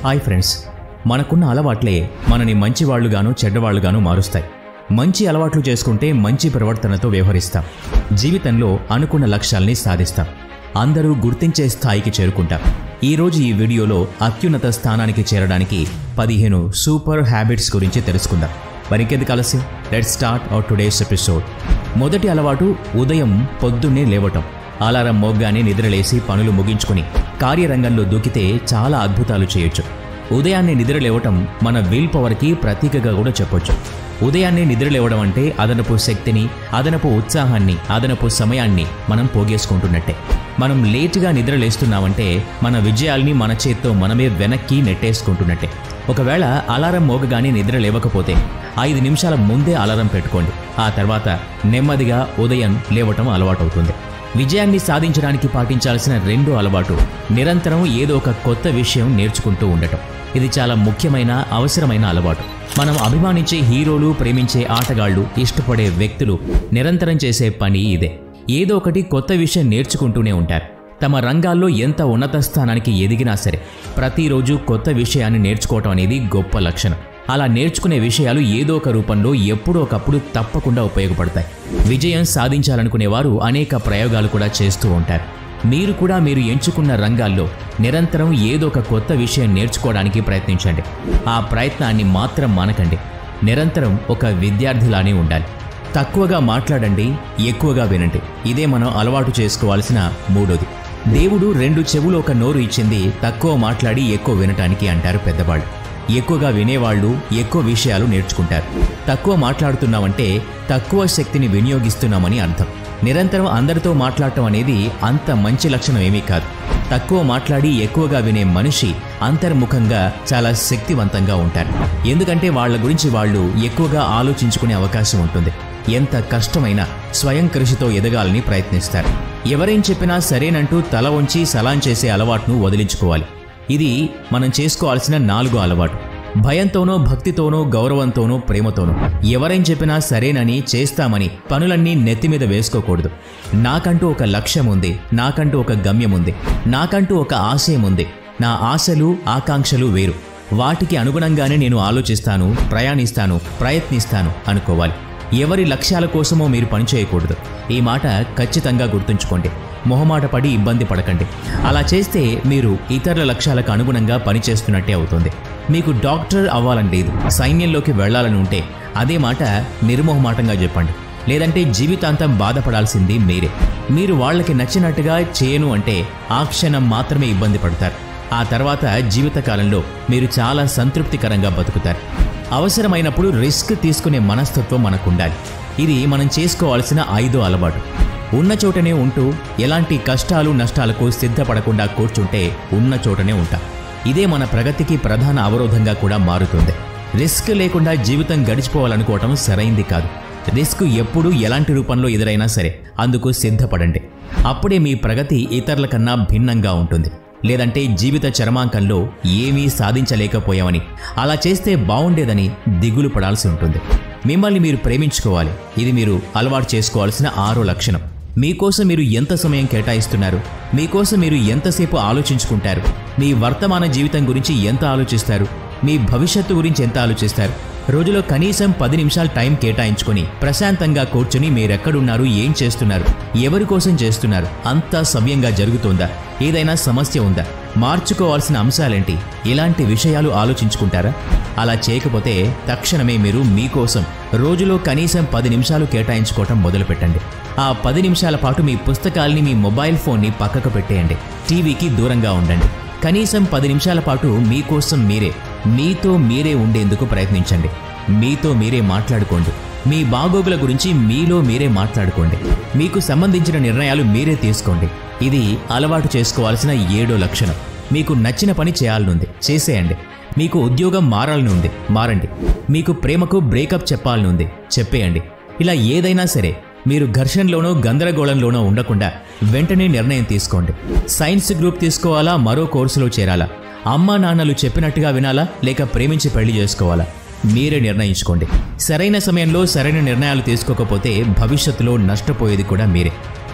hi friends మనకున్న అలవాట్లే మనని మంచివాళ్లుగాను చెడ్డవాళ్లుగాను మారుస్తాయి మంచి అలవాట్లు చేసుకుంటే మంచి ప్రవర్తనతో వ్యవహరిస్తాం జీవితంలో అనుకున్న లక్ష్యాల్ని సాధిస్తాం అందరూ గుర్తించే స్థాయికి చేరుకుంటాం ఈరోజు ఈ వీడియోలో అత్యున్నత స్థానానికి చేరడానికి పదిహేను సూపర్ హ్యాబిట్స్ గురించి తెలుసుకుందాం మరికెందుకు కలిసి let start our today's episode మొదటి అలవాటు ఉదయం పొద్దున్నే లేవటం అలారం మోగ్గానే నిద్రలేసి పనులు ముగించుకుని కార్యరంగంలో దూకితే చాలా అద్భుతాలు చేయొచ్చు ఉదయాన్నే నిద్రలేవటం మన విల్ పవర్కి ప్రతీకగా కూడా చెప్పొచ్చు ఉదయాన్నే నిద్రలేవడం అంటే అదనపు శక్తిని అదనపు ఉత్సాహాన్ని అదనపు సమయాన్ని మనం పోగేసుకుంటున్నట్టే మనం లేటుగా నిద్రలేస్తున్నామంటే మన విజయాల్ని మన చేత్తో మనమే వెనక్కి నెట్టేసుకుంటున్నట్టే ఒకవేళ అలారం మోగగానే నిద్ర లేవకపోతే ఐదు నిమిషాల ముందే అలారం పెట్టుకోండి ఆ తర్వాత నెమ్మదిగా ఉదయం లేవటం అలవాటవుతుంది విజయాన్ని సాధించడానికి పాటించాల్సిన రెండో అలవాటు నిరంతరం ఏదో ఒక కొత్త విషయం నేర్చుకుంటూ ఉండటం ఇది చాలా ముఖ్యమైన అవసరమైన అలవాటు మనం అభిమానించే హీరోలు ప్రేమించే ఆటగాళ్లు ఇష్టపడే వ్యక్తులు నిరంతరం చేసే పని ఇదే ఏదో ఒకటి కొత్త విషయం నేర్చుకుంటూనే ఉంటారు తమ రంగాల్లో ఎంత ఉన్నత స్థానానికి ఎదిగినా సరే ప్రతిరోజు కొత్త విషయాన్ని నేర్చుకోవటం అనేది గొప్ప లక్షణం అలా నేర్చుకునే విషయాలు ఏదో ఒక రూపంలో ఎప్పుడో ఒకప్పుడు తప్పకుండా ఉపయోగపడతాయి విజయం సాధించాలనుకునే వారు అనేక ప్రయోగాలు కూడా చేస్తూ ఉంటారు మీరు కూడా మీరు ఎంచుకున్న రంగాల్లో నిరంతరం ఏదో ఒక కొత్త విషయం నేర్చుకోవడానికి ప్రయత్నించండి ఆ ప్రయత్నాన్ని మాత్రం మానకండి నిరంతరం ఒక విద్యార్థిలానే ఉండాలి తక్కువగా మాట్లాడండి ఎక్కువగా వినండి ఇదే మనం అలవాటు చేసుకోవాల్సిన మూడోది దేవుడు రెండు చెవులు ఒక నోరు ఇచ్చింది తక్కువ మాట్లాడి ఎక్కువ వినటానికి అంటారు పెద్దవాళ్ళు ఎక్కువగా వినేవాళ్ళు ఎక్కువ విషయాలు నేర్చుకుంటారు తక్కువ మాట్లాడుతున్నామంటే తక్కువ శక్తిని వినియోగిస్తున్నామని అర్థం నిరంతరం అందరితో మాట్లాడటం అనేది అంత మంచి లక్షణం ఏమీ కాదు తక్కువ మాట్లాడి ఎక్కువగా వినే మనిషి అంతర్ముఖంగా చాలా శక్తివంతంగా ఉంటారు ఎందుకంటే వాళ్ళ గురించి వాళ్ళు ఎక్కువగా ఆలోచించుకునే అవకాశం ఉంటుంది ఎంత కష్టమైనా స్వయం కృషితో ఎదగాలని ప్రయత్నిస్తారు ఎవరేం చెప్పినా సరేనంటూ తల వంచి సలాం చేసే అలవాటును వదిలించుకోవాలి ఇది మనం చేసుకోవాల్సిన నాలుగో అలవాటు భయంతోనో భక్తితోనో గౌరవంతోనో ప్రేమతోనో ఎవరేం చెప్పినా సరేనని చేస్తామని పనులన్నీ నెత్తిమీద వేసుకోకూడదు నాకంటూ ఒక లక్ష్యం ఉంది నాకంటూ ఒక గమ్యం ఉంది నాకంటూ ఒక ఆశయం ఉంది నా ఆశలు ఆకాంక్షలు వేరు వాటికి అనుగుణంగానే నేను ఆలోచిస్తాను ప్రయాణిస్తాను ప్రయత్నిస్తాను అనుకోవాలి ఎవరి లక్ష్యాల కోసమో మీరు పనిచేయకూడదు ఈ మాట ఖచ్చితంగా గుర్తుంచుకోండి మొహమాట పడి ఇబ్బంది పడకండి అలా చేస్తే మీరు ఇతరుల లక్ష్యాలకు అనుగుణంగా పనిచేస్తున్నట్టే అవుతుంది మీకు డాక్టర్ అవ్వాలని లేదు సైన్యంలోకి వెళ్ళాలని ఉంటే అదే మాట నిర్మోహమాటంగా చెప్పండి లేదంటే జీవితాంతం బాధపడాల్సింది మీరే మీరు వాళ్ళకి నచ్చినట్టుగా చేయను అంటే ఆ క్షణం మాత్రమే ఇబ్బంది పడతారు ఆ తర్వాత జీవితకాలంలో మీరు చాలా సంతృప్తికరంగా బతుకుతారు అవసరమైనప్పుడు రిస్క్ తీసుకునే మనస్తత్వం మనకుండాలి ఇది మనం చేసుకోవాల్సిన ఐదో అలవాటు ఉన్న చోటనే ఉంటూ ఎలాంటి కష్టాలు నష్టాలకు సిద్ధపడకుండా కూర్చుంటే ఉన్న చోటనే ఉంటాం ఇదే మన ప్రగతికి ప్రధాన అవరోధంగా కూడా మారుతుంది రిస్క్ లేకుండా జీవితం గడిచిపోవాలనుకోవటం సరైంది కాదు రిస్క్ ఎప్పుడు ఎలాంటి రూపంలో ఎదురైనా సరే అందుకు సిద్ధపడండి అప్పుడే మీ ప్రగతి ఇతరుల కన్నా భిన్నంగా ఉంటుంది లేదంటే జీవిత చరమాంకంలో ఏమీ సాధించలేకపోయామని అలా చేస్తే బాగుండేదని దిగులు పడాల్సి ఉంటుంది మిమ్మల్ని మీరు ప్రేమించుకోవాలి ఇది మీరు అలవాటు చేసుకోవాల్సిన ఆరో లక్షణం మీకోసం మీరు ఎంత సమయం కేటాయిస్తున్నారు మీకోసం మీరు ఎంతసేపు ఆలోచించుకుంటారు మీ వర్తమాన జీవితం గురించి ఎంత ఆలోచిస్తారు మీ భవిష్యత్తు గురించి ఎంత ఆలోచిస్తారు రోజులో కనీసం పది నిమిషాలు టైం కేటాయించుకొని ప్రశాంతంగా కూర్చుని మీరెక్కడున్నారు ఏం చేస్తున్నారు ఎవరి కోసం చేస్తున్నారు అంతా సవ్యంగా జరుగుతోందా ఏదైనా సమస్య ఉందా మార్చుకోవాల్సిన అంశాలేంటి ఇలాంటి విషయాలు ఆలోచించుకుంటారా అలా చేయకపోతే తక్షణమే మీరు మీకోసం రోజులో కనీసం పది నిమిషాలు కేటాయించుకోవటం మొదలుపెట్టండి ఆ పది నిమిషాల పాటు మీ పుస్తకాల్ని మీ మొబైల్ ఫోన్ని పక్కకు పెట్టేయండి టీవీకి దూరంగా ఉండండి కనీసం పది నిమిషాల పాటు మీకోసం మీరే మీతో మీరే ఉండేందుకు ప్రయత్నించండి మీతో మీరే మాట్లాడుకోండి మీ బాగోగుల గురించి మీలో మీరే మాట్లాడుకోండి మీకు సంబంధించిన నిర్ణయాలు మీరే తీసుకోండి ఇది అలవాటు చేసుకోవాల్సిన ఏడో లక్షణం మీకు నచ్చిన పని చేయాలనుంది చేసేయండి మీకు ఉద్యోగం మారాలనుంది మారండి మీకు ప్రేమకు బ్రేకప్ చెప్పాలనుంది చెప్పేయండి ఇలా ఏదైనా సరే మీరు ఘర్షణలోనో గందరగోళంలోనో ఉండకుండా వెంటనే నిర్ణయం తీసుకోండి సైన్స్ గ్రూప్ తీసుకోవాలా మరో కోర్సులో చేరాలా అమ్మా నాన్నలు చెప్పినట్టుగా వినాలా లేక ప్రేమించి పెళ్లి చేసుకోవాలా మీరే నిర్ణయించుకోండి సరైన సమయంలో సరైన నిర్ణయాలు తీసుకోకపోతే భవిష్యత్తులో నష్టపోయేది కూడా మీరే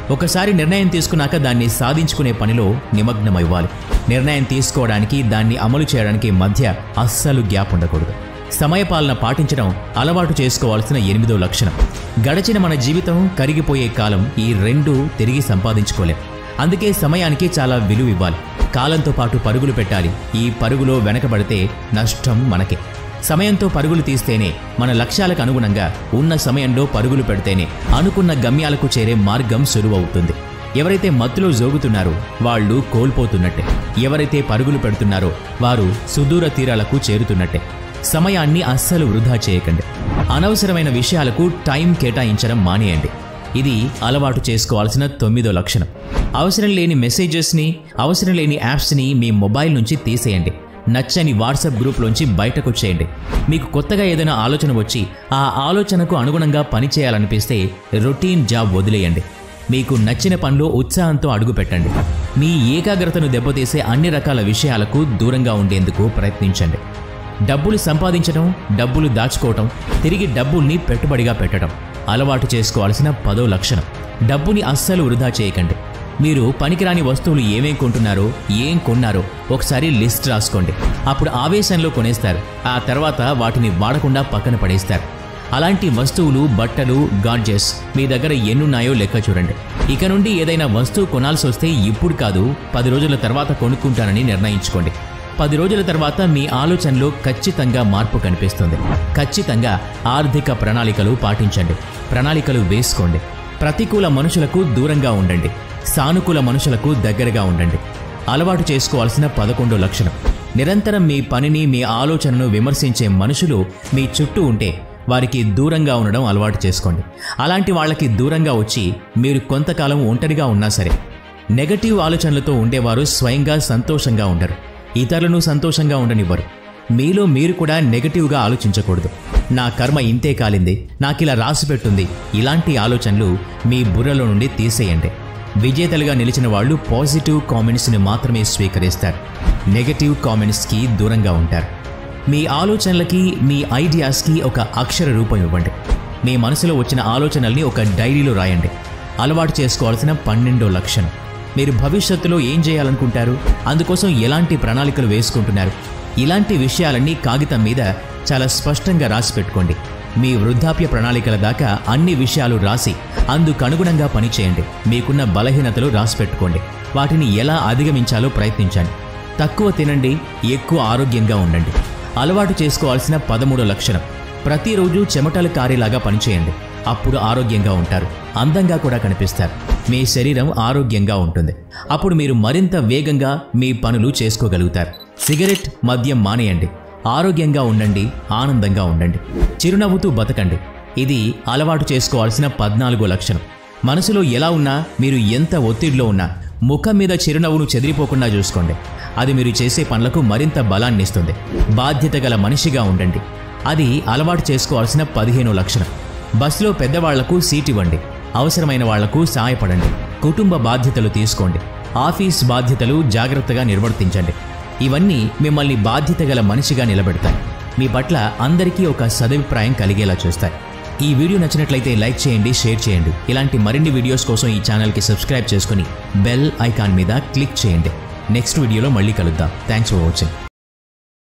ఒకసారి నిర్ణయం తీసుకున్నాక దాన్ని సాధించుకునే పనిలో నిమగ్నమవ్వాలి నిర్ణయం తీసుకోవడానికి దాన్ని అమలు చేయడానికి మధ్య అస్సలు గ్యాప్ ఉండకూడదు సమయపాలన పాటించడం అలవాటు చేసుకోవాల్సిన ఎనిమిదో లక్షణం గడచిన మన జీవితం కరిగిపోయే కాలం ఈ రెండు తిరిగి సంపాదించుకోలేం అందుకే సమయానికి చాలా విలువ ఇవ్వాలి కాలంతో పాటు పరుగులు పెట్టాలి ఈ పరుగులో వెనకబడితే నష్టం మనకే సమయంతో పరుగులు తీస్తేనే మన లక్ష్యాలకు అనుగుణంగా ఉన్న సమయంలో పరుగులు పెడితేనే అనుకున్న గమ్యాలకు చేరే మార్గం సులువవుతుంది ఎవరైతే మత్తులో జోగుతున్నారో వాళ్ళు కోల్పోతున్నట్టే ఎవరైతే పరుగులు పెడుతున్నారో వారు సుదూర తీరాలకు చేరుతున్నట్టే సమయాన్ని అస్సలు వృధా చేయకండి అనవసరమైన విషయాలకు టైం కేటాయించడం మానేయండి ఇది అలవాటు చేసుకోవాల్సిన తొమ్మిదో లక్షణం అవసరం లేని మెసేజెస్ని అవసరం లేని యాప్స్ని మీ మొబైల్ నుంచి తీసేయండి నచ్చని వాట్సాప్ గ్రూప్లోంచి బయటకు చేయండి మీకు కొత్తగా ఏదైనా ఆలోచన వచ్చి ఆ ఆలోచనకు అనుగుణంగా పనిచేయాలనిపిస్తే రొటీన్ జాబ్ వదిలేయండి మీకు నచ్చిన పనిలో ఉత్సాహంతో అడుగుపెట్టండి మీ ఏకాగ్రతను దెబ్బతీసే అన్ని రకాల విషయాలకు దూరంగా ఉండేందుకు ప్రయత్నించండి డబ్బులు సంపాదించడం డబ్బులు దాచుకోవటం తిరిగి డబ్బుల్ని పెట్టుబడిగా పెట్టడం అలవాటు చేసుకోవాల్సిన పదో లక్షణం డబ్బుని అస్సలు వృధా చేయకండి మీరు పనికిరాని వస్తువులు ఏమేం కొంటున్నారో ఏం కొన్నారో ఒకసారి లిస్ట్ రాసుకోండి అప్పుడు ఆవేశంలో కొనేస్తారు ఆ తర్వాత వాటిని వాడకుండా పక్కన పడేస్తారు అలాంటి వస్తువులు బట్టలు గాడ్జెట్స్ మీ దగ్గర ఎన్నున్నాయో లెక్క చూడండి ఇక నుండి ఏదైనా వస్తువు కొనాల్సి వస్తే ఇప్పుడు కాదు పది రోజుల తర్వాత కొనుక్కుంటానని నిర్ణయించుకోండి పది రోజుల తర్వాత మీ ఆలోచనలో ఖచ్చితంగా మార్పు కనిపిస్తుంది ఖచ్చితంగా ఆర్థిక ప్రణాళికలు పాటించండి ప్రణాళికలు వేసుకోండి ప్రతికూల మనుషులకు దూరంగా ఉండండి సానుకూల మనుషులకు దగ్గరగా ఉండండి అలవాటు చేసుకోవాల్సిన పదకొండో లక్షణం నిరంతరం మీ పనిని మీ ఆలోచనను విమర్శించే మనుషులు మీ చుట్టూ ఉంటే వారికి దూరంగా ఉండడం అలవాటు చేసుకోండి అలాంటి వాళ్ళకి దూరంగా వచ్చి మీరు కొంతకాలం ఒంటరిగా ఉన్నా సరే నెగటివ్ ఆలోచనలతో ఉండేవారు స్వయంగా సంతోషంగా ఉండరు ఇతరులను సంతోషంగా ఉండనివ్వరు మీలో మీరు కూడా నెగటివ్గా ఆలోచించకూడదు నా కర్మ ఇంతే కాలింది నాకిలా రాసిపెట్టుంది ఇలాంటి ఆలోచనలు మీ బుర్రలో నుండి తీసేయండి విజేతలుగా నిలిచిన వాళ్ళు పాజిటివ్ కామెంట్స్ని మాత్రమే స్వీకరిస్తారు నెగటివ్ కామెంట్స్కి దూరంగా ఉంటారు మీ ఆలోచనలకి మీ ఐడియాస్కి ఒక అక్షర రూపం ఇవ్వండి మీ మనసులో వచ్చిన ఆలోచనల్ని ఒక డైరీలో రాయండి అలవాటు చేసుకోవాల్సిన పన్నెండో లక్షణం మీరు భవిష్యత్తులో ఏం చేయాలనుకుంటారు అందుకోసం ఎలాంటి ప్రణాళికలు వేసుకుంటున్నారు ఇలాంటి విషయాలన్నీ కాగితం మీద చాలా స్పష్టంగా రాసి పెట్టుకోండి మీ వృద్ధాప్య ప్రణాళికల దాకా అన్ని విషయాలు రాసి అందుకనుగుణంగా పనిచేయండి మీకున్న బలహీనతలు రాసి పెట్టుకోండి వాటిని ఎలా అధిగమించాలో ప్రయత్నించండి తక్కువ తినండి ఎక్కువ ఆరోగ్యంగా ఉండండి అలవాటు చేసుకోవాల్సిన పదమూడో లక్షణం ప్రతిరోజు చెమటలు కారేలాగా పనిచేయండి అప్పుడు ఆరోగ్యంగా ఉంటారు అందంగా కూడా కనిపిస్తారు మీ శరీరం ఆరోగ్యంగా ఉంటుంది అప్పుడు మీరు మరింత వేగంగా మీ పనులు చేసుకోగలుగుతారు సిగరెట్ మద్యం మానేయండి ఆరోగ్యంగా ఉండండి ఆనందంగా ఉండండి చిరునవ్వుతూ బతకండి ఇది అలవాటు చేసుకోవాల్సిన పద్నాలుగో లక్షణం మనసులో ఎలా ఉన్నా మీరు ఎంత ఒత్తిడిలో ఉన్నా ముఖం మీద చిరునవ్వును చెదిరిపోకుండా చూసుకోండి అది మీరు చేసే పనులకు మరింత బలాన్ని ఇస్తుంది బాధ్యత గల మనిషిగా ఉండండి అది అలవాటు చేసుకోవాల్సిన పదిహేనో లక్షణం బస్సులో పెద్దవాళ్లకు సీట్ ఇవ్వండి అవసరమైన వాళ్లకు సహాయపడండి కుటుంబ బాధ్యతలు తీసుకోండి ఆఫీస్ బాధ్యతలు జాగ్రత్తగా నిర్వర్తించండి ఇవన్నీ మిమ్మల్ని బాధ్యత గల మనిషిగా నిలబెడతాయి మీ పట్ల అందరికీ ఒక సదభిప్రాయం కలిగేలా చూస్తాయి ఈ వీడియో నచ్చినట్లయితే లైక్ చేయండి షేర్ చేయండి ఇలాంటి మరిన్ని వీడియోస్ కోసం ఈ ఛానల్కి సబ్స్క్రైబ్ చేసుకుని బెల్ ఐకాన్ మీద క్లిక్ చేయండి నెక్స్ట్ వీడియోలో మళ్ళీ కలుద్దాం థ్యాంక్స్ ఫర్ వాచింగ్